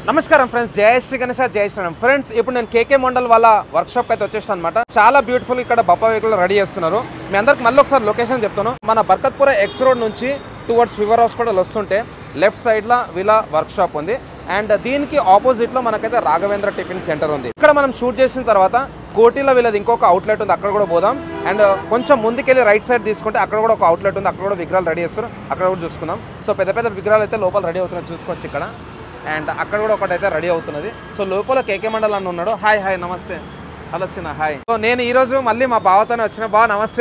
నమస్కారం ఫ్రెండ్స్ జయ శ్రీ గణేశ జయ శ్రీరామ్ ఫ్రెండ్స్ ఇప్పుడు నేను కేకే మండల్ వాళ్ళ వర్క్షాప్ అయితే వచ్చేసాను అనమాట చాలా బ్యూటిఫుల్ ఇక్కడ బప్పా వెహికల్ రెడీ చేస్తున్నారు మీ అందరికి మళ్ళీ ఒకసారి లొకేషన్ చెప్తాను మన బర్కత్పుర ఎక్స్ రోడ్ నుంచి టువర్డ్స్ ఫీవర్ హాస్పిటల్ వస్తుంటే లెఫ్ట్ సైడ్లో వీళ్ళ వర్క్షాప్ ఉంది అండ్ దీనికి ఆపోజిట్లో మనకైతే రాఘవేంద్ర టిఫిన్ సెంటర్ ఉంది ఇక్కడ మనం షూట్ చేసిన తర్వాత కోటిలో వీళ్ళది ఇంకొక అవుట్లెట్ ఉంది అక్కడ కూడా పోదాం అండ్ కొంచెం ముందుకెళ్ళి రైట్ సైడ్ తీసుకుంటే అక్కడ కూడా ఒక అవుట్లెట్ ఉంది అక్కడ కూడా విగ్రహాలు రెడీ చేస్తారు అక్కడ కూడా చూసుకుందాం సో పెద్ద పెద్ద విగ్రహాలు అయితే లోపల రెడీ అవుతున్నాయి చూసుకోవచ్చు ఇక్కడ అండ్ అక్కడ కూడా ఒకటైతే రెడీ అవుతున్నది సో లోపల కేకే మండల్ అని ఉన్నాడు హాయ్ హాయ్ నమస్తే హలో వచ్చిన హాయ్ సో నేను ఈ రోజు మళ్ళీ మా బావతోనే వచ్చిన బా నమస్తే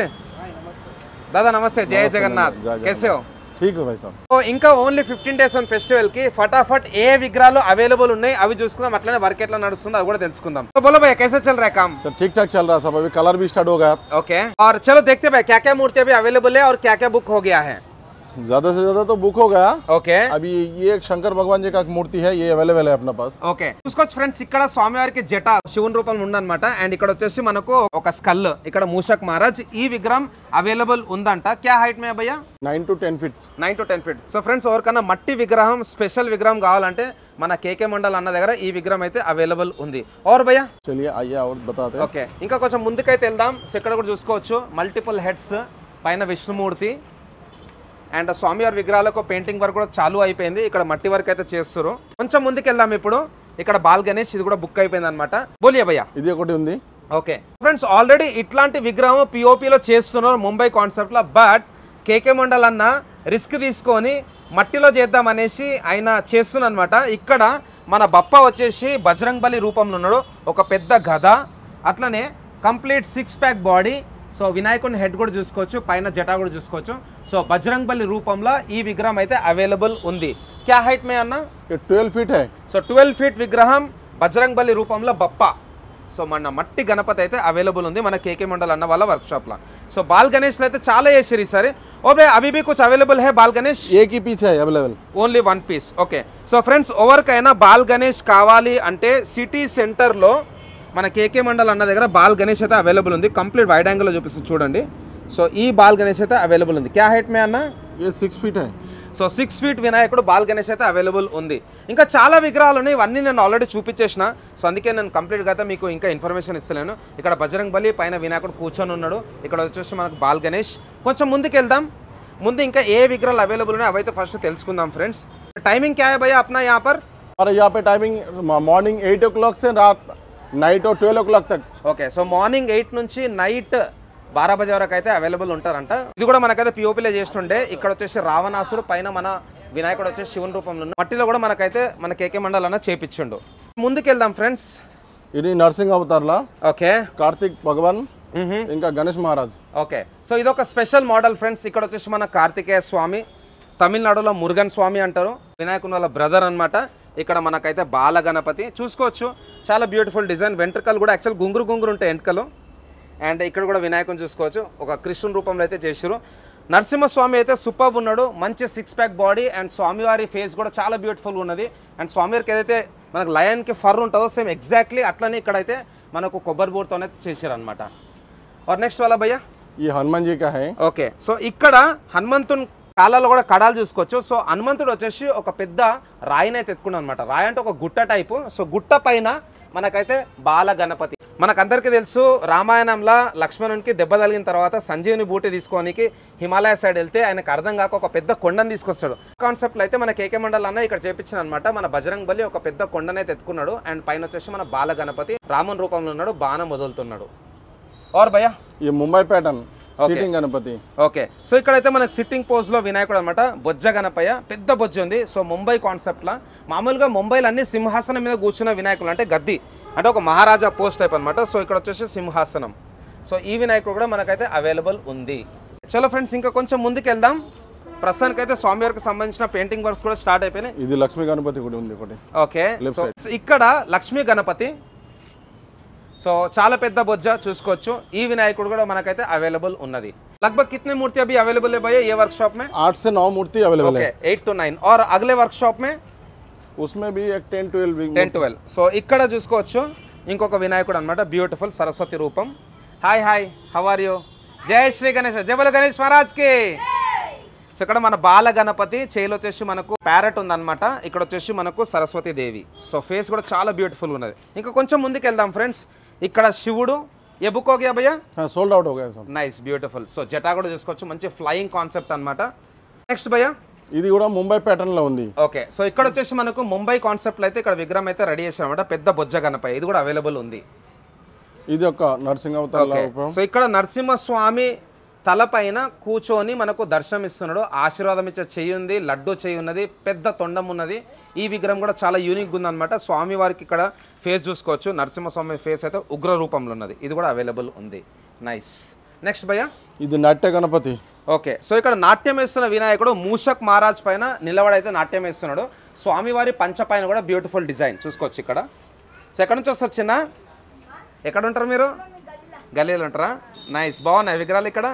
దాదా నమస్తే జయ జగన్నాథ్ జయ జగన్నాథ్. కేసే హో? ठीक है भाई साहब సో ఇంకా only fifteen days on festival కి ఫటాఫట్ ఏ విగ్రహాలు అవైలబుల్ ఉన్నాయి అవి చూసుకుందాం అట్లనే వర్క్ ఎట్లా నడుస్తుందో అది కూడా తెలుసుకుందాం సో బోలో భయ్య कैसे चल रहा है काम सर ठीक ठाक चल रहा है सब अभी कलर भी स्टार्ट हो गया ओके और चलो देखते भाई क्या क्या मूर्ति अभी अवेलेबल है और क्या क्या बुक हो गया है ज्यादा से ज्यादा तो बुक हो गया ఓకే अभी ये एक शंकर भगवान जी का एक मूर्ति है ये अवेलेबल है अपने पास ఓకే చూసుకోవచ్చు ఫ్రెండ్స్ ఇక్కడ స్వామివారికి జట శివుని రూపంలో ఉందన్నమాట అండ్ ఇక్కడ వచ్చేసి మనకు ఒక స్కల్ ఇక్కడ మూషక్ మహారాజ్ ఈ విగ్రహం అవైలబుల్ ఉందంట క్యా హైట్ మే భయ్యా nine to ten feet nine to ten feet so friends ఎవరికన్నా మట్టి విగ్రహం స్పెషల్ విగ్రహం కావాలంటే మన కేకే మండల్ అన్న దగ్గర ఈ విగ్రహం అయితే అవైలబుల్ ఉంది ఓర్ భయ్యా चलिए आइए और बताते हैं ఓకే ఇంకా కొంచెం ముందుకైతే వెళ్దాం సో ఇక్కడ కూడా చూసుకోవచ్చు మల్టిపుల్ హెడ్స్ పైన విష్ణుమూర్తి అండ్ స్వామివారి విగ్రహాలకు పెయింటింగ్ వర్క్ కూడా చాలు అయిపోయింది ఇక్కడ మట్టి వర్క్ అయితే చేస్తారు కొంచెం ముందుకు వెళ్దాం ఇప్పుడు ఇక్కడ బాల్ గణేష్ ఇది కూడా బుక్ అయిపోయింది అనమాట బోలియా భయ్యా ఇది ఒకటి ఉంది ఓకే ఫ్రెండ్స్ ఆల్రెడీ ఇట్లాంటి విగ్రహం పిఓపిలో చేస్తున్నారు ముంబై కాన్సెప్ట్లో బట్ కేకే మండల్ అన్న రిస్క్ తీసుకొని మట్టిలో చేద్దాం అనేసి ఆయన చేస్తున్నమాట ఇక్కడ మన బప్ప వచ్చేసి బజరంగ్ బలి రూపంలో ఉన్నాడు ఒక పెద్ద గద అట్లనే complete six pack body so వినాయకుని హెడ్ కూడా చూసుకోవచ్చు పైన జటా కూడా చూసుకోవచ్చు సో బజరంగ్ బలి రూపంలో ఈ విగ్రహం అయితే అవైలబుల్ ఉంది క్యా హైట్ మే అన్న ये ट्वेल्व फीट है సో ట్వెల్వ్ ఫీట్ విగ్రహం బజరంగ్ బలి రూపంలో బప్ప సో మన మట్టి గణపతి అయితే అవైలబుల్ ఉంది మన కేకే మండల్ అన్న వాళ్ళ వర్క్షాప్లో సో బాల్ గణేష్లో అయితే చాలా చేసారు ఈసారి ఓ బే అవి भी कुछ అవైలబుల్ है బాల్ గణేష్ एक ही पीस है available only one piece okay so friends ఎవరికైనా బాల్ గణేష్ కావాలి అంటే సిటీ సెంటర్లో మన కేకే మండల్ అన్న దగ్గర బాల్ గణేష్ అయితే అవైలబుల్ ఉంది కంప్లీట్ వైడ్ యాంగిల్లో చూపిస్తుంది చూడండి సో ఈ బాల్ గణేష్ అయితే అవైలబుల్ ఉంది క్యా హైట్ మే అన్న ये सिक्स फीट है సో సిక్స్ ఫీట్ వినాయకుడు బాల్ గణేష్ అయితే అవైలబుల్ ఉంది ఇంకా చాలా విగ్రహాలు ఉన్నాయి ఇవన్నీ నేను ఆల్రెడీ చూపించేసిన సో అందుకే నేను కంప్లీట్గా అయితే మీకు ఇంకా ఇన్ఫర్మేషన్ ఇస్తలేను ఇక్కడ బజరంగ్ బలి పైన వినాయకుడు కూర్చొని ఉన్నాడు ఇక్కడ వచ్చేసి మనకు బాల్ గణేష్ కొంచెం ముందుకు వెళ్దాం ముందు ఇంకా ఏ విగ్రహాలు అవైలబుల్ ఉన్నాయి అవైతే ఫస్ట్ తెలుసుకుందాం ఫ్రెండ్స్ టైమింగ్ క్యా है भैया अपना यहाँ पर और यहाँ पे timing morning eight o'clock से रात नाइट और ट्वेल्व ओ क्लॉक तक ఓకే సో మార్నింగ్ ఎయిట్ నుంచి నైట్ బారా బజే వరకు అయితే అవైలబుల్ ఉంటారంట ఇది కూడా మనకైతే పిఓపిలో చేస్తుండే ఇక్కడ వచ్చేసి రావణాసుడు పైన మన వినాయకుడు వచ్చేసి శివుని రూపంలో ఉన్నాడు. మట్టిలో కూడా మనకైతే మన కేకే మండల్ అన్న చేపించిండు ముందుకెళ్దాం ఫ్రెండ్స్ ఇది నరసింహ అవతార్లా ఓకే కార్తిక్ భగవాన్ ఇంకా గణేష్ మహారాజ్ ఓకే సో ఇది ఒక స్పెషల్ మోడల్ ఫ్రెండ్స్ ఇక్కడ వచ్చేసి మన కార్తికేయ స్వామి తమిళనాడులో మురుగన్ స్వామి అంటారు వినాయకుని వాళ్ళ బ్రదర్ అన్నమాట ఇక్కడ మనకైతే బాల గణపతి చూసుకోవచ్చు చాలా బ్యూటిఫుల్ డిజైన్ వెంట్రుకలు కూడా యాక్చువల్ గుంగురు గుంగురు ఉంటాయి వెంట్రుకలు అండ్ ఇక్కడ కూడా వినాయకుని చూసుకోవచ్చు ఒక కృష్ణుని రూపంలో అయితే చేసారు నరసింహస్వామి అయితే సూపర్ ఉన్నాడు మంచి సిక్స్ ప్యాక్ బాడీ అండ్ స్వామివారి ఫేస్ కూడా చాలా బ్యూటిఫుల్ ఉన్నది అండ్ స్వామివారికి ఏదైతే మనకు లయన్కి ఫర్ ఉంటుందో సేమ్ ఎగ్జాక్ట్లీ అట్లనే ఇక్కడైతే మనకు కొబ్బరి బూరతోనే చేశారు అనమాట और నెక్స్ట్ వాళ్ళ భయ్యా ये हनुमान जी का है ఓకే సో ఇక్కడ హనుమంతుని కాలాల్లో కూడా కడాలు చూసుకోవచ్చు సో హనుమంతుడు వచ్చేసి ఒక పెద్ద రాయిని అయితే ఎత్తుకున్నాడు అనమాట రాయి అంటే ఒక గుట్ట టైపు సో గుట్ట పైన మనకైతే బాల గణపతి మనకందరికీ తెలుసు రామాయణంలో లక్ష్మణునికి దెబ్బ తగిలిన తర్వాత సంజీవుని బూటి తీసుకోనికి హిమాలయ సైడ్ వెళ్తే ఆయనకు అర్థం కాక ఒక పెద్ద కొండను తీసుకొస్తాడు కాన్సెప్ట్లో అయితే మన కేకే మండల్ అన్న ఇక్కడ చేపించిన అనమాట మన బజరంగ్ బలి ఒక పెద్ద కొండనైతే ఎత్తుకున్నాడు అండ్ పైన వచ్చేసి మన బాల గణపతి రాముని రూపంలో ఉన్నాడు బాణం వదులుతున్నాడు ఓర్ భయ్యా ये Mumbai pattern sitting Ganapati okay so ఇక్కడైతే మనకు సిట్టింగ్ పోజ్ లో వినాయకుడు అనమాట బొజ్జ గణపయ్య పెద్ద బొజ్జ ఉంది సో ముంబై కాన్సెప్ట్ లా మామూలుగా ముంబైలో అన్ని సింహాసనం మీద కూర్చున్న వినాయకులు అంటే గద్ది అంటే ఒక మహారాజా పోస్ట్ టైప్ అనమాట సో ఇక్కడ వచ్చేసి సింహాసనం సో ఈ వినాయకుడు కూడా మనకైతే అవైలబుల్ ఉంది చలో ఫ్రెండ్స్ ఇంకా కొంచెం ముందుకు వెళ్దాం ప్రస్తుతానికైతే స్వామివారికి సంబంధించిన పెయింటింగ్ వర్క్స్ కూడా స్టార్ట్ అయిపోయినాయి ఇది లక్ష్మీ గణపతి కూడా ఉంది ఒకటి ఓకే Left సో ఇక్కడ లక్ష్మీ గణపతి సో చాలా పెద్ద బొజ్జ చూసుకోవచ్చు ఈ వినాయకుడు కూడా మనకైతే అవైలబుల్ ఉన్నది लगभग कितने मूर्ति अभी अवेलेबल है भैया ये वर्कशॉप में आठ से नौ मूर्ति अवेलेबल ओके है एट टू नाइन और अगले वर्कशॉप में उसमें भी एक ten twelve ten twelve so ఇక్కడ చూసుకోవచ్చు ఇంకొక వినాయకుడు అనమాట బ్యూటిఫుల్ సరస్వతి రూపం hi hi how are you జై శ్రీ గణేష్ జై బోలో గణేష్ మహారాజ్ కి సో ఇక్కడ మన బాల గణపతి చేయిలో వచ్చేసి మనకు ప్యారెట్ ఉందన్నమాట ఇక్కడ వచ్చేసి మనకు సరస్వతి దేవి సో ఫేస్ కూడా చాలా బ్యూటిఫుల్ ఉన్నది ఇంకా కొంచెం ముందుకు వెళ్దాం ఫ్రెండ్స్ ఇక్కడ శివుడు ఎబుకోగా భయ్యా हाँ सोल्ड आउट हो गया सब నైస్ బ్యూటిఫుల్ సో జటా కూడా చూసుకోవచ్చు మంచి ఫ్లయింగ్ కాన్సెప్ట్ అన్నమాట నెక్స్ట్ భయ్యా ఇది కూడా ముంబై ప్యాటర్న్ లో ఉంది ఓకే సో ఇక్కడ వచ్చేసి మనకు ముంబై కాన్సెప్ట్ అయితే ఇక్కడ విగ్రహం అయితే రెడీ చేసాం అనమాట పెద్ద బొజ్జ గణపై ఇది కూడా అవైలబుల్ ఉంది ఇది ఒక నర్సింగ్ అవతార ఓకే సో ఇక్కడ నరసింహస్వామి తలపైన కూర్చొని మనకు దర్శనం ఇస్తున్నాడు ఆశీర్వాదం ఇచ్చే చెయ్యి ఉంది లడ్డు చెయ్యి ఉన్నది పెద్ద తొండం ఉన్నది ఈ విగ్రహం కూడా చాలా యూనిక్ ఉంది అనమాట స్వామి వారికి ఇక్కడ ఫేస్ చూసుకోవచ్చు నరసింహస్వామి ఫేస్ అయితే ఉగ్ర రూపంలో ఉన్నది ఇది కూడా అవైలబుల్ ఉంది నైస్ నెక్స్ట్ భయ్యా ఇది నాట్య గణపతి ఓకే సో ఇక్కడ నాట్యం వేస్తున్న వినాయకుడు మూషక్ మహారాజ్ పైన నిలబడైతే నాట్యం వేస్తున్నాడు స్వామివారి పంచ పైన కూడా బ్యూటిఫుల్ డిజైన్ చూసుకోవచ్చు ఇక్కడ సో ఎక్కడ నుంచి వస్తారు చిన్న ఎక్కడ ఉంటారు మీరు గల్లీలో ఉంటారా నైస్ బాగున్నాయి విగ్రహాలు ఇక్కడ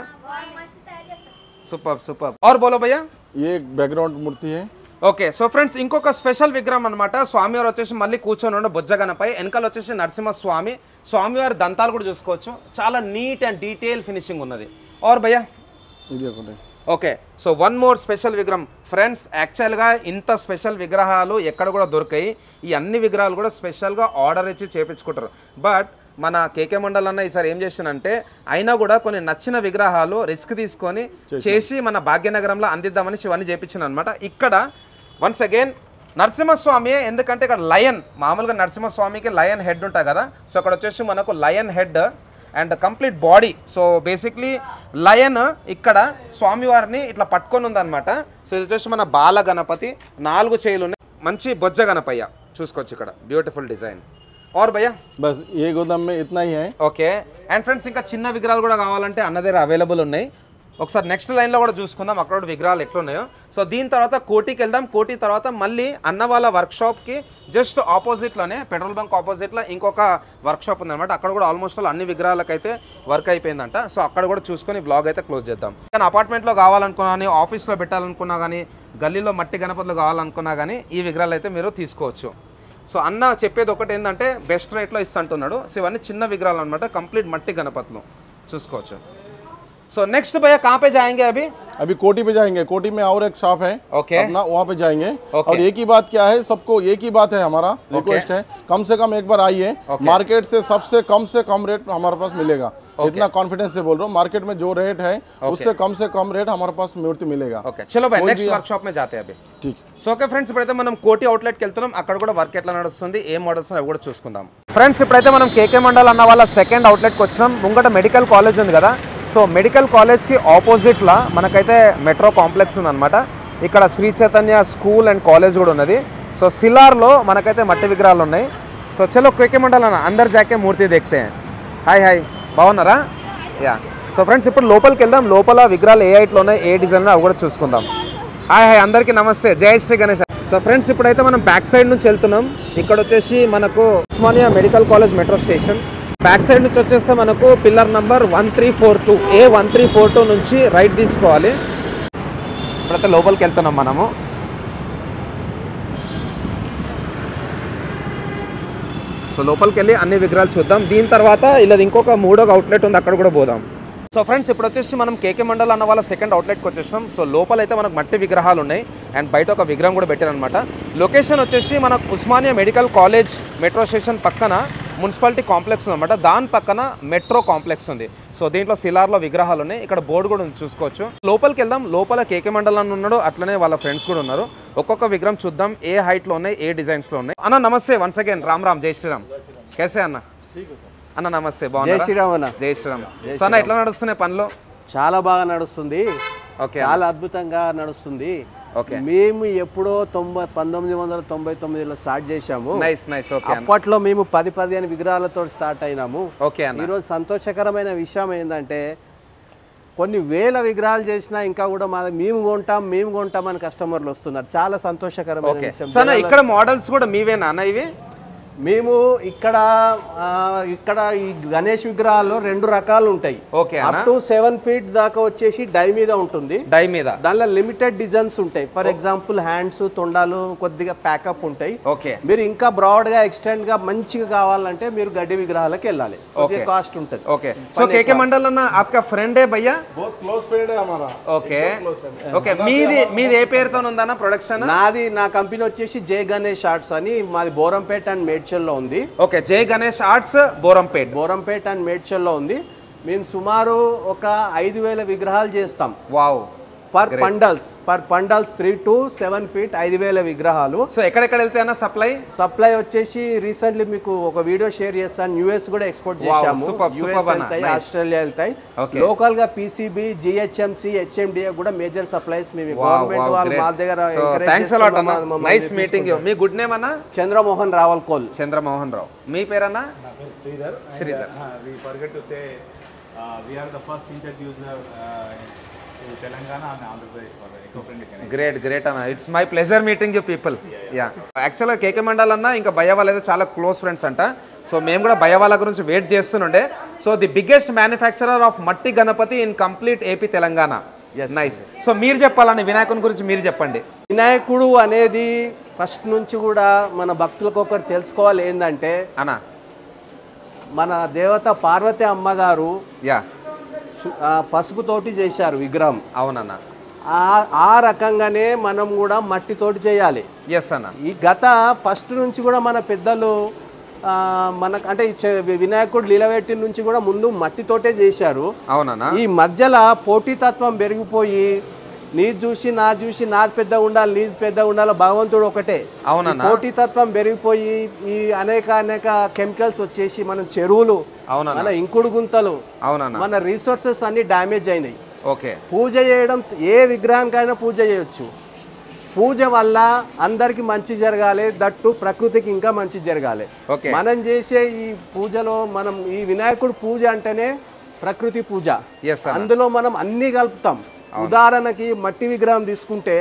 సూపర్ సూపర్ और बोलो భయ్యా ये एक बैकग्राउंड मूर्ति है ఓకే సో ఫ్రెండ్స్ ఇంకొక స్పెషల్ విగ్రహం అనమాట స్వామివారు వచ్చేసి మళ్ళీ కూర్చొని ఉండే బొజ్జగనపై వెనకాల వచ్చేసి నరసింహస్వామి స్వామివారి దంతాలు కూడా చూసుకోవచ్చు చాలా నీట్ అండ్ డీటెయిల్ ఫినిషింగ్ ఉన్నది और భయ్యా ఇది ఒకటి okay so one more special విగ్రహం ఫ్రెండ్స్ యాక్చువల్గా ఇంత స్పెషల్ విగ్రహాలు ఎక్కడ కూడా దొరికాయి ఈ అన్ని విగ్రహాలు కూడా స్పెషల్గా ఆర్డర్ ఇచ్చి చేపించుకుంటారు బట్ మన కేకే మండల్ అన్న ఈసారి ఏం చేసిందంటే అయినా కూడా కొన్ని నచ్చిన విగ్రహాలు రిస్క్ తీసుకొని చేసి మన భాగ్యనగరంలో అందిద్దామని ఇవన్నీ చేపించిన అనమాట ఇక్కడ వన్స్ అగైన్ నరసింహస్వామి ఎందుకంటే ఇక్కడ లయన్ మామూలుగా నరసింహస్వామికి లయన్ హెడ్ ఉంటుంది కదా సో అక్కడ వచ్చేసి మనకు lion head and complete body so basically lion ఇక్కడ స్వామివారిని ఇట్లా పట్టుకొని ఉందన్నమాట సో ఇది వచ్చేసి మన బాల గణపతి నాలుగు చేతులు ఉన్నాయి మంచి బొజ్జ గణపయ్య చూసుకోవచ్చు ఇక్కడ బ్యూటిఫుల్ డిజైన్ ఆర్ భయ్యా बस ये गोदाम में इतना ही है ఓకే అండ్ ఫ్రెండ్స్ ఇంకా చిన్న విగ్రహాలు కూడా కావాలంటే అన్న దగ్గర అవైలబుల్ ఉన్నాయి ఒకసారి నెక్స్ట్ లైన్లో కూడా చూసుకుందాం అక్కడ కూడా విగ్రహాలు ఎట్లున్నాయో సో దీని తర్వాత కోటికి వెళ్దాం కోటి తర్వాత మళ్ళీ అన్న వాళ్ళ వర్క్షాప్కి జస్ట్ ఆపోజిట్లోనే పెట్రోల్ బంక్ ఆపోజిట్లో ఇంకొక వర్క్షాప్ ఉందన్నమాట అక్కడ కూడా ఆల్మోస్ట్ ఆల్ అన్ని విగ్రహాలకైతే వర్క్ అయిపోయిందంట సో అక్కడ కూడా చూసుకొని బ్లాగ్ అయితే క్లోజ్ చేద్దాం కానీ అపార్ట్మెంట్లో కావాలనుకున్నా కానీ ఆఫీస్లో పెట్టాలనుకున్నా కానీ గల్లీలో మట్టి గణపతులు కావాలనుకున్నా కానీ ఈ విగ్రహాలు అయితే మీరు తీసుకోవచ్చు సో అన్న చెప్పేది ఒకటి ఏంటంటే బెస్ట్ రేట్లో ఇస్తుంటున్నాడు సో ఇవన్నీ చిన్న విగ్రహాలు అనమాట కంప్లీట్ మట్టి గణపతులు చూసుకోవచ్చు సో నెక్స్ట్ भैया कहाँ पे जाएंगे अभी अभी कोटी पे जाएंगे कोटी में और एक शॉप है ओके अपना वहाँ पे जाएंगे ओके। और एक ही बात क्या है सबको एक ही बात है हमारा रिक्वेस्ट है कम से कम एक बार आइए ओके। मार्केट से सबसे कम से कम रेट हमारे पास मिलेगा इतना कॉन्फिडेंस से बोल रहा हूँ मार्केट में जो रेट है उससे कम से कम रेट हमारे पास मूर्ति मिलेगा ఓకే చలో భాయ్ कोई నెక్స్ట్ भी- వర్క్ షాప్ में जाते हैं अभी ठीक సో ఓకే ఫ్రెండ్స్ ఇప్పుడైతే మనం కోటి అవుట్లెట్కి వెళ్తున్నాం అక్కడ కూడా వర్క్ ఎట్లా నడుస్తుంది ఏ మోడల్స్ అవి కూడా చూసుకుందాం ఫ్రెండ్స్ ఇప్పుడైతే మనం కేకే మండల్ అన్న వాళ్ళ సెకండ్ అవుట్లెట్కి వచ్చినాం ముంగట మెడికల్ కాలేజ్ ఉంది కదా సో మెడికల్ కాలేజ్కి ఆపోజిట్లో మనకైతే మెట్రో కాంప్లెక్స్ ఉందన్నమాట ఇక్కడ Shri Chaitanya school and college కూడా ఉన్నది సో సిలార్లో మనకైతే మట్టి విగ్రహాలు ఉన్నాయి సో చలో కేకే మండల్ అన్న అందరు జాకే మూర్తి దేఖతే हैं. హాయ్ హాయ్ బాగున్నారా యా సో ఫ్రెండ్స్ ఇప్పుడు లోపలికి వెళ్దాం లోపల విగ్రహాలు ఏ హైట్లో ఉన్నాయి ఏ డిజైన్ అవి కూడా చూసుకుందాం హాయ్ హాయ్ అందరికీ నమస్తే జై శ్రీ గణేష్ సో ఫ్రెండ్స్ ఇప్పుడైతే మనం బ్యాక్ సైడ్ నుంచి వెళ్తున్నాం ఇక్కడ వచ్చేసి మనకు Osmania medical college metro station back side నుంచి వచ్చేస్తే మనకు pillar number one three four two A one three four two నుంచి రైట్ తీసుకోవాలి ఇప్పుడైతే లోపలికి వెళ్తున్నాం మనము సో లోపలికి వెళ్ళి అన్ని విగ్రహాలు చూద్దాం దీని తర్వాత ఇలా ఇంకొక మూడో అవుట్లెట్ ఉంది అక్కడ కూడా పోదాం సో ఫ్రెండ్స్ ఇప్పుడు వచ్చేసి మనం కేకే మండల్ అన్న వాళ్ళ సెకండ్ అవుట్లెట్కి వచ్చేసాం సో లోపల అయితే మనకు మట్టి విగ్రహాలు ఉన్నాయి అండ్ బయట ఒక విగ్రహం కూడా పెట్టారనమాట లొకేషన్ వచ్చేసి మనకు Osmania medical college metro station పక్కన మున్సిపాలిటీ కాంప్లెక్స్ అనమాట దాని పక్కన మెట్రో కాంప్లెక్స్ ఉంది సో దీంట్లో సిలార్లో విగ్రహాలు ఉన్నాయి ఇక్కడ బోర్డు కూడా ఉంది చూసుకోవచ్చు లోపలికి వెళ్దాం లోపల కేకే మండల్ అని ఉన్నాడు అట్లనే వాళ్ళ ఫ్రెండ్స్ కూడా ఉన్నారు ఒక్కొక్క విగ్రహం చూద్దాం ఏ హైట్లో ఉన్నాయి ఏ డిజైన్స్లో ఉన్నాయి అన్న నమస్తే వన్స్ అగైన్ రామ్ రామ్ జై శ్రీరామ్ కేసే అన్న అన్న నమస్తే జై బాగున్నా శ్రీరామ్ అన్న జై శ్రీరామ్ సో అన్న ఎట్లా నడుస్తున్నాయి పనులు చాలా బాగా నడుస్తుంది ఓకే చాలా అద్భుతంగా నడుస్తుంది ఓకే మేము ఎప్పుడో తొంభై పంతొమ్మిది వందల తొంభై తొమ్మిదిలో స్టార్ట్ చేశాము నైస్ నైస్ ఓకే అన్న అప్పట్లో మేము పది పదిహేను విగ్రహాలతో స్టార్ట్ అయినాము ఓకే అన్న ఈరోజు సంతోషకరమైన విషయం ఏంటంటే కొన్ని వేల విగ్రహాలు చేసినా ఇంకా కూడా మా మేము కొంటాం మేము కొంటాం అని కస్టమర్లు వస్తున్నారు చాలా సంతోషకరమైన ఓకే విషయం సో అన్న ఇక్కడ మోడల్స్ కూడా మీవేనా అన్న ఇవి మేము ఇక్కడ ఆ, ఇక్కడ ఈ గణేష్ విగ్రహాల్లో రెండు రకాలు ఉంటాయి ఓకే అప్ అన్న టు సెవెన్ ఫీట్ దాకా వచ్చేసి డై మీద ఉంటుంది డై మీద దానిలో లిమిటెడ్ డిజైన్స్ ఉంటాయి ఫర్ ఎగ్జాంపుల్ హ్యాండ్స్ తొండాలు కొద్దిగా ప్యాకప్ ఉంటాయి ఓకే మీరు ఇంకా బ్రాడ్ గా ఎక్స్టెండ్ గా మంచిగా కావాలంటే మీరు గడ్డి విగ్రహాలకు వెళ్ళాలి కొద్దిగా Okay. కాస్ట్ ఉంటుంది ఓకే సో కేకే మండల్ అన్న ఆప్కా ఫ్రెండ్ ఏ భయ్యా बहुत क्लोज फ्रेंड है हमारा ఓకే ఓకే మీది మీది ఏ పేరుతో ఉందన్న ప్రొడక్షన్ నాది నా కంపెనీ వచ్చేసి జే గణేష్ ఆర్ట్స్ అని మాది బోరంపేట అండ్ మేడ్చల్లో ఉంది okay Jai Ganesh arts Borampet Borampeta and మేడ్చల్లో ఉంది మేము సుమారు ఒక ఐదు వేల విగ్రహాలు చేస్తాం wow per pandals per pandals three to seven feet ఐదు వేల విగ్రహాలు సో ఎక్కడెక్కడ వెళ్తే అన్న సప్లై సప్లై వచ్చేసి రీసెంట్లీ మీకు ఒక వీడియో షేర్ చేస్తాను యూఎస్ కూడా ఎక్స్పోర్ట్ Wow, చేశాము superb, యూఎస్ superb అన్న. వెళ్తాయి Nice. ఆస్ట్రేలియా వెళ్తాయి Okay. లోకల్ గా పీసీబీ జిహెచ్ఎంసి హెచ్ఎండిఏ కూడా మేజర్ సప్లైస్ మేము గవర్నమెంట్ వాళ్ళు మా దగ్గర encourage థ్యాంక్స్ అలాట్ అన్న చేస్తున్నారు, మమ్మల్ని నైస్ మీటింగ్ తీసుకుంటారు. మీ గుడ్ నేమ్ అన్న చంద్రమోహన్ రావల్ కోల్ చంద్రమోహన్ రావు మీ పేరన్నా నా పేరు Sridhar Sridhar. We forget to say we are the first introducer to Telangana and Andhra Pradesh for eco friendly great great అన్న it's my pleasure meeting you people yeah యాక్చువల్గా కేకే మండల్ అన్న ఇంకా భయ వాళ్ళు అయితే చాలా క్లోజ్ ఫ్రెండ్స్ అంట సో మేము కూడా భయ వాళ్ళ గురించి వెయిట్ చేస్తుండే so the biggest manufacturer of matti Ganapati in complete AP Telangana nice so మీరు చెప్పాలని వినాయకుని గురించి మీరు చెప్పండి వినాయకుడు అనేది ఫస్ట్ నుంచి కూడా మన భక్తులకు ఒకరు తెలుసుకోవాలి ఏంటంటే అన్న మన దేవత పార్వతి అమ్మగారు యా సు- ఆ, పసుపుతోటి చేశారు విగ్రహం అవునన్న ఆ ఆ రకంగానే మనం కూడా మట్టితోటి చేయాలి ఎస్ అన్న ఈ గత ఫస్ట్ నుంచి కూడా మన పెద్దలు ఆ, మనకు అంటే ఈ చె- వినాయకుడు లీలవెట్టి నుంచి కూడా ముందు మట్టితోటే చేశారు అవునన్న ఈ మధ్యలో పోటీతత్వం పెరిగిపోయి నీ చూసి నా చూసి నాది పెద్ద ఉండాలి నీది పెద్ద ఉండాలి భగవంతుడు ఒకటే అవునన్న ఈ పోటీతత్వం పెరిగిపోయి ఈ అనేక అనేక కెమికల్స్ వచ్చేసి మనం చెరువులు అవునన్న మన ఇంకుడు గుంతలు అవునన్న మన రీసోర్సెస్ అన్ని డ్యామేజ్ అయినాయి ఓకే పూజ చేయడం ఏ విగ్రహానికైనా పూజ చేయొచ్చు పూజ వల్ల అందరికి మంచి జరగాలి దట్టు ప్రకృతికి ఇంకా మంచి జరగాలి ఓకే మనం చేసే ఈ పూజలో మనం ఈ వినాయకుడు పూజ అంటేనే ప్రకృతి పూజ ఎస్ అన్న అందులో మనం అన్ని కలుపుతాం ఉదాహరణకి మట్టి విగ్రహం తీసుకుంటే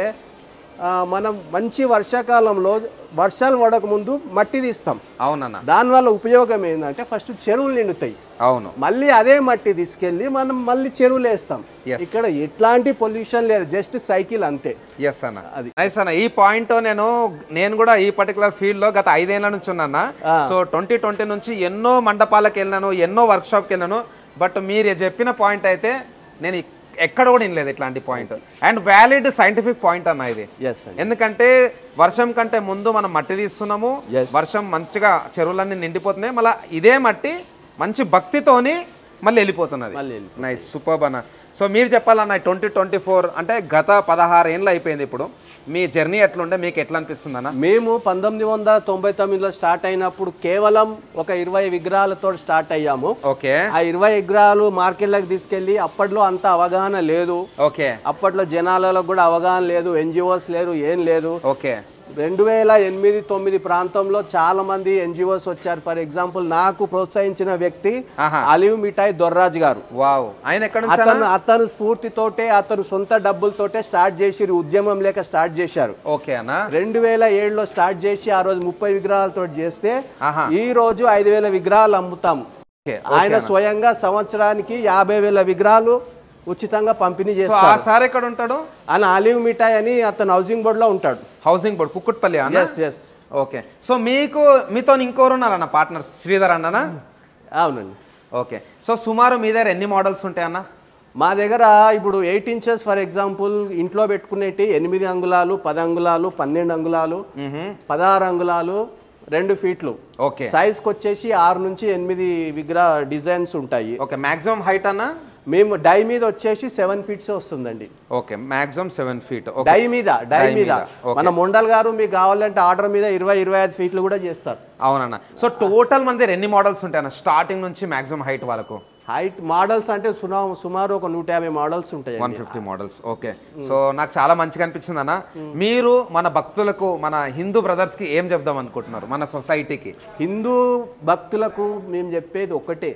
ఆ, మనం మంచి వర్షాకాలంలో వర్షాలు పడక ముందు మట్టి తీస్తాం అవునన్న దానివల్ల ఉపయోగం ఏంటంటే ఫస్ట్ చెరువులు నిండుతాయి అవును మళ్ళీ అదే మట్టి తీసుకెళ్ళి మనం మళ్ళీ చెరువులు వేస్తాం Yes. ఇక్కడ ఎట్లాంటి పొల్యూషన్ లేదు జస్ట్ సైకిల్ అంతే ఎస్ అన్న అది. నైస్ అన్న ఈ పాయింట్ నేను నేను కూడా ఈ పర్టికులర్ ఫీల్డ్ లో గత ఐదేళ్ల నుంచి ఉన్నాను ఆ. సో ట్వంటీ ట్వంటీ నుంచి ఎన్నో మండపాలకు వెళ్ళాను ఎన్నో వర్క్ షాప్కి వెళ్ళాను బట్ మీరు చెప్పిన పాయింట్ అయితే నేను ఇక్- ఎక్కడ కూడా వినలేదు ఇట్లాంటి point and valid scientific point అన్న ఇది ఎస్ అండి ఎందుకంటే వర్షం కంటే ముందు మనం మట్టి తీస్తున్నాము Yes. వర్షం మంచిగా చెరువులన్నీ నిండిపోతున్నాయి మళ్ళీ ఇదే మట్టి మంచి భక్తితోని మళ్ళీ వెళ్ళిపోతున్నది మళ్ళీ వెళ్ళిపోతుంది. నైస్ సూపర్ అన్న సో మీరు చెప్పాలన్న ట్వంటీ ట్వంటీ ఫోర్ అంటే గత పదహారు ఏళ్ళు అయిపోయింది ఇప్పుడు మీ జర్నీ ఎట్లుండే మీకు ఎట్లా అనిపిస్తుంది అన్న మేము పంతొమ్మిది వందల తొంభై తొమ్మిదిలో స్టార్ట్ అయినప్పుడు కేవలం ఒక ఇరవై విగ్రహాలతో స్టార్ట్ అయ్యాము ఓకే ఆ ఇరవై విగ్రహాలు మార్కెట్లోకి తీసుకెళ్ళి అప్పట్లో అంత అవగాహన లేదు ఓకే అప్పట్లో జనాలలో కూడా అవగాహన లేదు ఎన్జిఓస్ లేరు ఏం లేదు ఓకే రెండు వేల ఎనిమిది తొమ్మిది ప్రాంతంలో చాలా మంది ఎన్జిఓస్ వచ్చారు ఫర్ ఎగ్జాంపుల్ నాకు ప్రోత్సహించిన వ్యక్తి ఆహా. అలివ్ మిఠాయి దొర్రాజ్ గారు వావ్ ఆయన ఎక్కడ నుంచి అతను అన్న? అతను స్ఫూర్తితోటే అతను సొంత డబ్బులతోటే స్టార్ట్ చేసి ఉద్యమం లేక స్టార్ట్ చేశారు ఓకే అన్న రెండు వేల ఏడులో స్టార్ట్ చేసి ఆ రోజు ముప్పై విగ్రహాలతో చేస్తే ఆహా ఈ రోజు ఐదు వేల విగ్రహాలు అమ్ముతాము ఓకే ఆయన స్వయంగా సంవత్సరానికి యాభై వేల విగ్రహాలు ఉచితంగా పంపిణీ సో ఆ చేస్తారు సార్ ఎక్కడ ఉంటాడు ఆయన ఆలివ్ మిఠాయి అని అతను హౌసింగ్ బోర్డ్ లో ఉంటాడు హౌసింగ్ బోర్డ్ కుక్కుట్పల్లి అన్న ఎస్ ఎస్ ఓకే సో మీకు మీతో ఇంకోరు ఉన్నారన్న పార్ట్నర్ శ్రీధర్ అన్ననా అవునండి ఓకే సో సుమారు మీ దగ్గర ఎన్ని మోడల్స్ ఉంటాయన్న మా దగ్గర ఇప్పుడు ఎయిట్ ఇంచెస్ ఫర్ ఎగ్జాంపుల్ ఇంట్లో పెట్టుకునేటి ఎనిమిది అంగుళాలు పది అంగుళాలు పన్నెండు అంగుళాలు పదహారు అంగుళాలు రెండు ఫీట్లు ఓకే సైజ్కి వచ్చేసి ఆరు నుంచి ఎనిమిది విగ్రహ డిజైన్స్ ఉంటాయి ఓకే మాక్సిమం హైట్ అన్న మేము డై మీద వచ్చేసి సెవెన్ ఫీట్స్ వస్తుందండి okay maximum seven feet die మీద డై డై మీద మీద, ఓకే. మన మొండల్ గారు మీకు కావాలంటే ఆర్డర్ మీద ఇరవై ఇరవై ఐదు ఫీట్లు కూడా చేస్తారు అవునన్న సో టోటల్ మన దగ్గర ఎన్ని మోడల్స్ ఉంటాయన్న స్టార్టింగ్ నుంచి మాక్సిమం హైట్ వరకు హైట్ మోడల్స్ అంటే సునా సుమారు ఒక నూట యాభై మోడల్స్ ఉంటాయి one fifty models okay so నాకు చాలా మంచిగా అనిపించింది అన్న మీరు మన భక్తులకు మన హిందూ బ్రదర్స్ కి ఏం చెప్దాం అనుకుంటున్నారు మన సొసైటీకి హిందూ భక్తులకు మేము చెప్పేది ఒకటే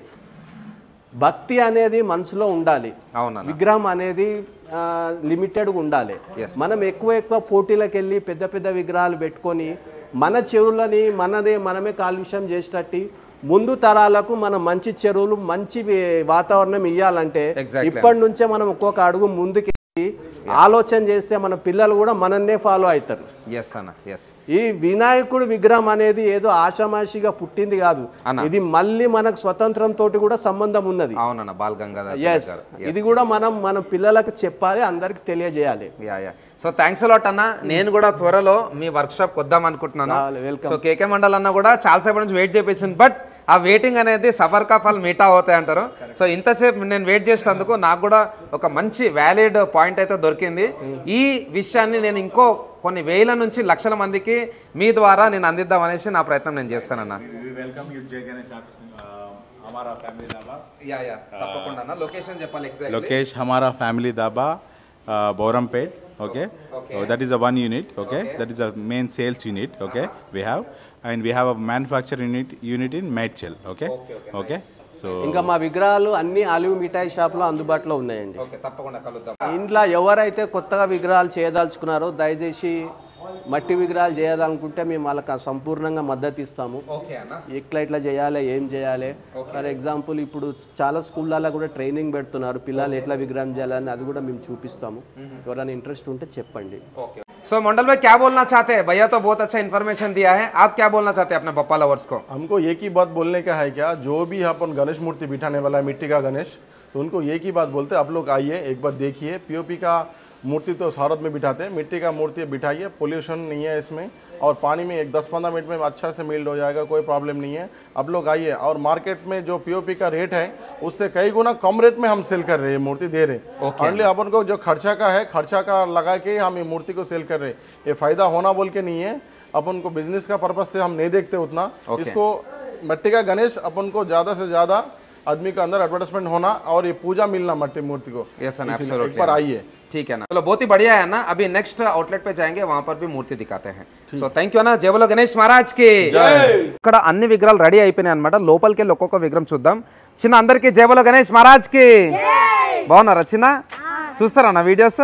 భక్తి అనేది మనసులో ఉండాలి అవునన్న విగ్రహం అనేది లిమిటెడ్గా ఉండాలి Yes. మనం ఎక్కువ ఎక్కువ పోటీలకు వెళ్ళి పెద్ద పెద్ద విగ్రహాలు పెట్టుకొని మన చెరువులని మనదే మనమే కాలుష్యం చేసినట్టు ముందు తరాలకు మనం మంచి చెరువులు మంచి వే- వాతావరణం ఇవ్వాలంటే Exactly. ఇప్పటి నుంచే మనం ఒక్కొక్క అడుగు ముందుకి ఆలోచన చేస్తే మన పిల్లలు కూడా మనన్నే ఫాలో అవుతారు ఎస్ అన్న ఎస్ ఈ వినాయకుడు విగ్రహం అనేది ఏదో ఆషామాషిగా పుట్టింది కాదు అన్న. ఇది మళ్ళీ మనకు స్వతంత్రం తోటి కూడా సంబంధం ఉన్నది అవునన్న బాల్ గంగాధర్ ఎస్ గారు ఇది కూడా మనం మన పిల్లలకు చెప్పాలి అందరికి తెలియజేయాలి yeah yeah so thanks a lot అన్న నేను కూడా త్వరలో మీ వర్క్ షాప్ వద్దాం అనుకుంటున్నాను చాలా welcome. సో కేకే మండల్ అన్న కూడా చాలాసేపు నుంచి వెయిట్ చేయించింది బట్ ఆ వెయిటింగ్ అనేది సఫర్ కా ఫల్ మీటా అవుతాయి అంటారు సో ఇంతసేపు నేను వెయిట్ చేసినందుకు నాకు కూడా ఒక మంచి వ్యాలిడ్ పాయింట్ అయితే దొరికింది ఈ విషయాన్ని నేను ఇంకో కొన్ని వేల నుంచి లక్షల మందికి మీ ద్వారా నేను అందిద్దాం అనేసి నా ప్రయత్నం నేను చేస్తానన్న We welcome you, Jay Ganesh, uh, हमारा फैमिली ढाबा యా యా తప్పకుండా అన్న లొకేషన్ చెప్పాలి ఎగ్జాక్ట్ लोकेश हमारा family dhaba Borampet okay Okay. Oh, that is a one unit okay, that is a main sales unit okay we have and we have a manufacturing unit unit in Medchel okay Okay, okay, okay so ఇంకా మా విగ్రహాలు అన్ని alive మిఠాయి షాప్లో అందుబాటులో ఉన్నాయండి okay తప్పకుండా కలుద్దాం ఇంట్లో ఎవరైతే కొత్తగా విగ్రహాలు చేయదలుచుకున్నారో దయచేసి మట్టి విగ్రహాలు చేయదనుకుంటే మేము వాళ్ళకి సంపూర్ణంగా మద్దతు ఇస్తాము ఓకే అన్న ఎట్లా ఇట్లా చేయాలి ఏం చేయాలి ఫర్ ఎగ్జాంపుల్ ఇప్పుడు చాలా స్కూళ్ళల్లో కూడా ట్రైనింగ్ పెడుతున్నారు పిల్లలు ఎట్లా విగ్రహం చేయాలని అది కూడా మేము చూపిస్తాము ఎవరైనా ఇంట్రెస్ట్ ఉంటే చెప్పండి ओके सो मंडल भाई क्या बोलना चाहते हैं भैया तो बहुत अच्छा इन्फॉर्मेशन दिया है आप क्या बोलना चाहते हैं अपने पप्पा लवर्स को हमको एक ही बात बोलने का है क्या जो भी अपन गणेश मूर्ति बिठाने वाला है मिट्टी का गणेश तो उनको एक ही बात बोलते हैं आप लोग आइए एक बार देखिए पीओपी का मूर्ति तो भारत में बिठाते हैं मिट्टी का मूर्ति बिठाइए पोल्यूशन नहीं है इसमें और पानी में एक दस पंद्रह मिनट में अच्छा से मिल्ड हो जाएगा कोई प्रॉब्लम नहीं है आप लोग आइए और मार्केट में जो पीओपी का रेट है उससे कई गुना कम रेट में हम सेल कर रहे हैं मूर्ति दे रहे हैं Okay. ओनली अपन को जो खर्चा का है खर्चा का लगा के हम ये मूर्ति को सेल कर रहे हैं ये फायदा होना बोल के नहीं है अपन को बिजनेस का पर्पज से हम नहीं देखते उतना Okay. इसको मट्टी का गणेश अपन को ज्यादा से ज्यादा आदमी का अंदर एडवर्टाइजमेंट होना और ये पूजा मिलना मट्टी मूर्ति को Yes, and इसीलिए absolutely. एक बार आइए ठीक है ना चलो बहुत ही बढ़िया है ना अभी नेक्स्ट आउटलेट पे जाएंगे वहां पर भी मूर्ति दिखाते हैं సో థ్యాంక్ యూ అన్న జై బోలో గణేష్ మహారాజ్ కి ఇక్కడ అన్ని విగ్రహాలు రెడీ అయిపోయినాయి అనమాట లోపలికి వెళ్ళి ఒక్కొక్క విగ్రహం చూద్దాం చిన్న అందరికి జై బోలో గణేష్ మహారాజ్ కి బాగున్నారా చిన్న చూస్తారా నా వీడియోస్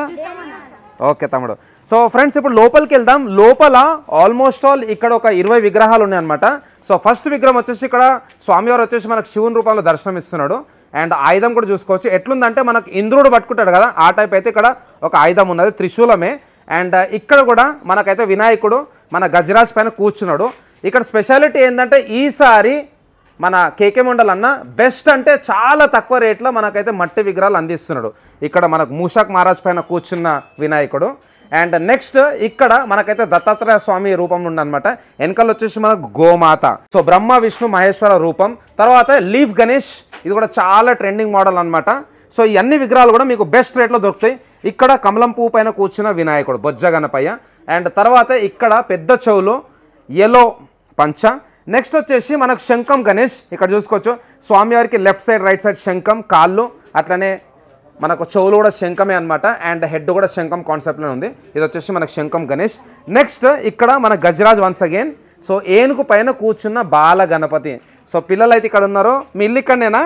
ఓకే తమ్ముడు సో ఫ్రెండ్స్ ఇప్పుడు లోపలికి వెళ్దాం లోపల ఆల్మోస్ట్ ఆల్ ఇక్కడ ఒక ఇరవై విగ్రహాలు ఉన్నాయన్నమాట సో ఫస్ట్ విగ్రహం వచ్చేసి ఇక్కడ స్వామివారు వచ్చేసి మనకు శివుని రూపంలో దర్శనం ఇస్తున్నాడు అండ్ ఆయుధం కూడా చూసుకోవచ్చు ఎట్లుందంటే మనకు ఇంద్రుడు పట్టుకుంటాడు కదా ఆ టైప్ అయితే ఇక్కడ ఒక ఆయుధం ఉన్నది త్రిశూలమే అండ్ ఇక్కడ కూడా మనకైతే వినాయకుడు మన గజరాజ్ పైన కూర్చున్నాడు ఇక్కడ స్పెషాలిటీ ఏంటంటే ఈసారి మన కేకే మండల్ అన్న బెస్ట్ అంటే చాలా తక్కువ రేట్లో మనకైతే మట్టి విగ్రహాలు అందిస్తున్నాడు ఇక్కడ మనకు మూషాక్ మహారాజ్ పైన కూర్చున్న వినాయకుడు అండ్ నెక్స్ట్ ఇక్కడ మనకైతే దత్తాత్రేయ స్వామి రూపం అనమాట వెనకాల వచ్చేసి మనకు గోమాత సో బ్రహ్మ విష్ణు మహేశ్వర రూపం తర్వాత లీఫ్ గణేష్ ఇది కూడా చాలా ట్రెండింగ్ మోడల్ అన్నమాట సో ఈ అన్ని విగ్రహాలు కూడా మీకు బెస్ట్ రేట్లో దొరుకుతాయి ఇక్కడ కమలం పువ్వు పైన కూర్చున్న వినాయకుడు బొజ్జ గణపయ్య అండ్ తర్వాత ఇక్కడ పెద్ద చెవులు ఎల్లో పంచ నెక్స్ట్ వచ్చేసి మనకు శంఖం గణేష్ ఇక్కడ చూసుకోవచ్చు స్వామివారికి లెఫ్ట్ సైడ్ రైట్ సైడ్ శంఖం కాళ్ళు అట్లనే మనకు చెవులు కూడా శంఖమే అనమాట అండ్ హెడ్ కూడా శంఖం కాన్సెప్ట్లో ఉంది ఇది వచ్చేసి మనకు శంఖం గణేష్ నెక్స్ట్ ఇక్కడ మన గజరాజ్ వన్స్ అగైన్ సో ఏనుగు పైన కూర్చున్న బాల గణపతి సో పిల్లలు అయితే ఇక్కడ ఉన్నారు మీ ఇల్లు ఇక్కడనేనా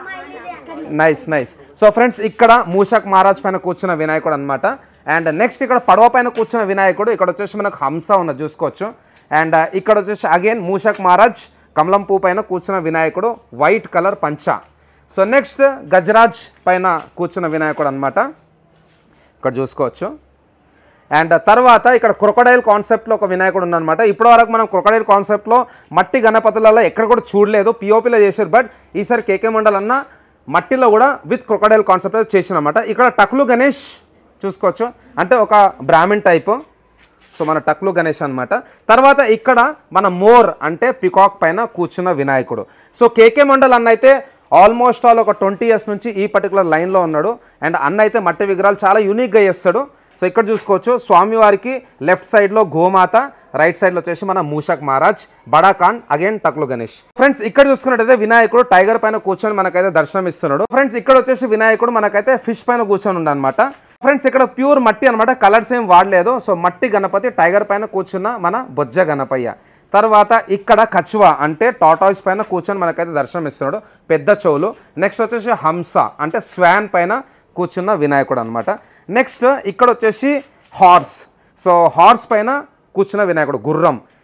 నైస్ నైస్ సో ఫ్రెండ్స్ ఇక్కడ మూషక్ మహారాజ్ పైన కూర్చున్న వినాయకుడు అనమాట అండ్ నెక్స్ట్ ఇక్కడ పడవ పైన కూర్చున్న వినాయకుడు ఇక్కడ వచ్చేసి మనకు హంస ఉన్నది చూసుకోవచ్చు అండ్ ఇక్కడ వచ్చేసి అగైన్ మూషక్ మహారాజ్ కమలం పువ్వు పైన కూర్చున్న వినాయకుడు వైట్ కలర్ పంచ సో నెక్స్ట్ గజరాజ్ పైన కూర్చున్న వినాయకుడు అనమాట ఇక్కడ చూసుకోవచ్చు అండ్ తర్వాత ఇక్కడ క్రొకడైల్ కాన్సెప్ట్లో ఒక వినాయకుడు ఉందన్నమాట ఇప్పటి వరకు మనం క్రొకడైల్ కాన్సెప్ట్లో మట్టి గణపతులలో ఎక్కడ కూడా చూడలేదు పిఓపిలో చేశారు బట్ ఈసారి కేకే మండల్ అన్న మట్టిలో కూడా విత్ క్రొకడైల్ కాన్సెప్ట్ అయితే చేసినమాట ఇక్కడ టక్లు గణేష్ చూసుకోవచ్చు అంటే ఒక బ్రాహ్మిన్ టైప్ సో మన టక్లు గణేష్ అన్నమాట తర్వాత ఇక్కడ మన మోర్ అంటే పికాక్ పైన కూర్చున్న వినాయకుడు సో కేకే మండల్ అన్న అయితే ఆల్మోస్ట్ ఆల్ ఒక ట్వంటీ ఇయర్స్ నుంచి ఈ పర్టికులర్ లైన్లో ఉన్నాడు అండ్ అన్న అయితే మట్టి విగ్రహాలు చాలా యూనిక్గా చేస్తాడు సో ఇక్కడ చూసుకోవచ్చు స్వామివారికి లెఫ్ట్ సైడ్లో గోమాత రైట్ సైడ్లో వచ్చేసి మన మూషక్ మహారాజ్ బడాఖాన్ అగైన్ టక్లు గణేష్ ఫ్రెండ్స్ ఇక్కడ చూసుకున్నట్టయితే వినాయకుడు టైగర్ పైన కూర్చొని మనకైతే దర్శనం ఇస్తున్నాడు ఫ్రెండ్స్ ఇక్కడ వచ్చేసి వినాయకుడు మనకైతే ఫిష్ పైన కూర్చొని ఉండనమాట ఫ్రెండ్స్ ఇక్కడ ప్యూర్ మట్టి అనమాట కలర్స్ ఏం వాడలేదు సో మట్టి గణపతి టైగర్ పైన కూర్చున్న మన బొజ్జ గణపయ్య తర్వాత ఇక్కడ కచువా అంటే టాటాయిస్ పైన కూర్చొని మనకైతే దర్శనం ఇస్తున్నాడు పెద్ద చెవులు నెక్స్ట్ వచ్చేసి హంస అంటే స్వాన్ పైన కూర్చున్న వినాయకుడు అనమాట నెక్స్ట్ ఇక్కడ వచ్చేసి హార్స్ సో హార్స్ పైన కూర్చున్న వినాయకుడు గుర్రం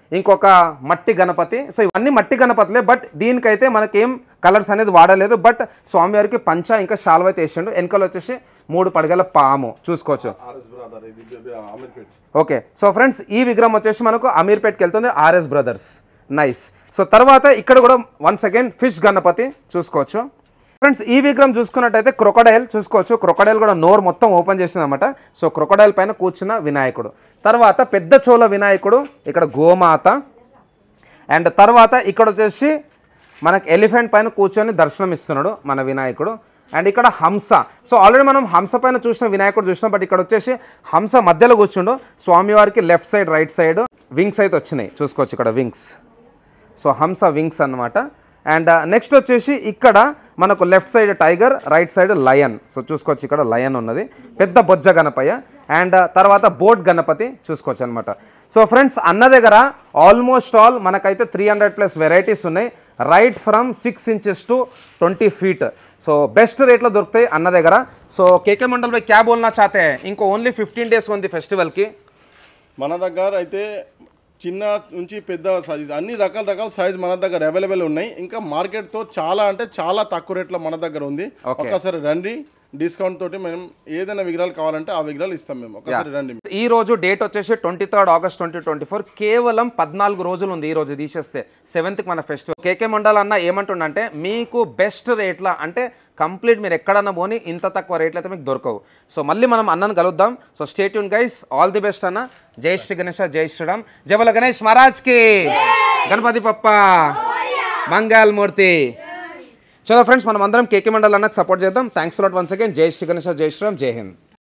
ఇంకొక మట్టి గణపతి సో ఇవన్నీ మట్టి గణపతులే బట్ దీనికైతే మనకేం కలర్స్ అనేది వాడలేదు బట్ స్వామివారికి పంచ ఇంకా శాల్వ అయితే వేసిండు వెనకాల వచ్చేసి మూడు పడగల పాము చూసుకోవచ్చు आर एस ब्रदर ఇది అమీర్పేట్ ఓకే సో ఫ్రెండ్స్ ఈ విగ్రహం వచ్చేసి మనకు అమీర్పేట్కి వెళ్తుంది ఆర్ఎస్ బ్రదర్స్ నైస్ సో తర్వాత ఇక్కడ కూడా వన్స్ అగైన్ ఫిష్ గణపతి చూసుకోవచ్చు ఫ్రెండ్స్ ఈ విగ్రహం చూసుకున్నట్టయితే క్రొకడైల్ చూసుకోవచ్చు క్రొకడైల్ కూడా నోరు మొత్తం ఓపెన్ చేసిందన్నమాట సో క్రొకడైల్ పైన కూర్చున్న వినాయకుడు తర్వాత పెద్ద చోళ వినాయకుడు ఇక్కడ గోమాత అండ్ తర్వాత ఇక్కడ వచ్చేసి మనకి ఎలిఫెంట్ పైన కూర్చొని దర్శనం ఇస్తున్నాడు మన వినాయకుడు అండ్ ఇక్కడ హంస సో ఆల్రెడీ మనం హంస పైన చూసిన వినాయకుడు చూసినాం బట్ ఇక్కడ వచ్చేసి హంస మధ్యలో కూర్చుండు స్వామివారికి left side right side wings అయితే వచ్చినాయి చూసుకోవచ్చు ఇక్కడ వింగ్స్ సో హంస వింగ్స్ అన్నమాట అండ్ నెక్స్ట్ వచ్చేసి ఇక్కడ మనకు left side tiger right side lion so చూసుకోవచ్చు ఇక్కడ లయన్ ఉన్నది పెద్ద బొజ్జ గణపయ్య అండ్ తర్వాత బోట్ గణపతి చూసుకోవచ్చు అనమాట సో ఫ్రెండ్స్ అన్న దగ్గర ఆల్మోస్ట్ ఆల్ మనకైతే త్రీ హండ్రెడ్ ప్లస్ వెరైటీస్ ఉన్నాయి right from six inches to twenty feet so best రేట్లో దొరుకుతాయి అన్న దగ్గర సో కేకే మండల్ పై క్యా బోల్నా చాతే ఇంకో ఓన్లీ ఫిఫ్టీన్ డేస్ ఉంది ఫెస్టివల్కి మన దగ్గర అయితే చిన్న నుంచి పెద్ద సైజ్ అన్ని రకాల రకాల సైజ్ మన దగ్గర అవైలబుల్ ఉన్నాయి ఇంకా మార్కెట్ తో చాలా అంటే చాలా తక్కువ రేట్లో మన దగ్గర ఉంది Okay. ఒక్కసారి రండి డిస్కౌంట్ తోటి మేము ఏదైనా విగ్రహాలు కావాలంటే ఆ విగ్రహాలు ఇస్తాం మేము ఒకసారి రండి ఈ రోజు డేట్ వచ్చేసి twenty third August twenty twenty four కేవలం పద్నాలుగు రోజులు ఉంది ఈ రోజు తీసేస్తే సెవెంత్కి మన ఫెస్టివల్ కేకే మండల్ అన్న ఏమంటుండంటే మీకు బెస్ట్ రేట్ల అంటే కంప్లీట్ మీరు ఎక్కడన్నా పోని ఇంత తక్కువ రేట్లు అయితే మీకు దొరకవు సో మళ్ళీ మనం అన్నను కలుద్దాం సో స్టేట్ యూన్ గైస్ ఆల్ ది బెస్ట్ అన్న జై శ్రీ గణేష జై శ్రీరామ్ జబల గణేష్ మహారాజ్కి గణపతి పప్ప మంగళమూర్తి చలో ఫ్రెండ్స్ మనం అందరం కేకే మండల్ అన్నకు సపోర్ట్ చేద్దాం థ్యాంక్స్ లాట్ వన్స్ అగైన్ జై శ్రీ గణేష జై శ్రీరామ్ జై హింద్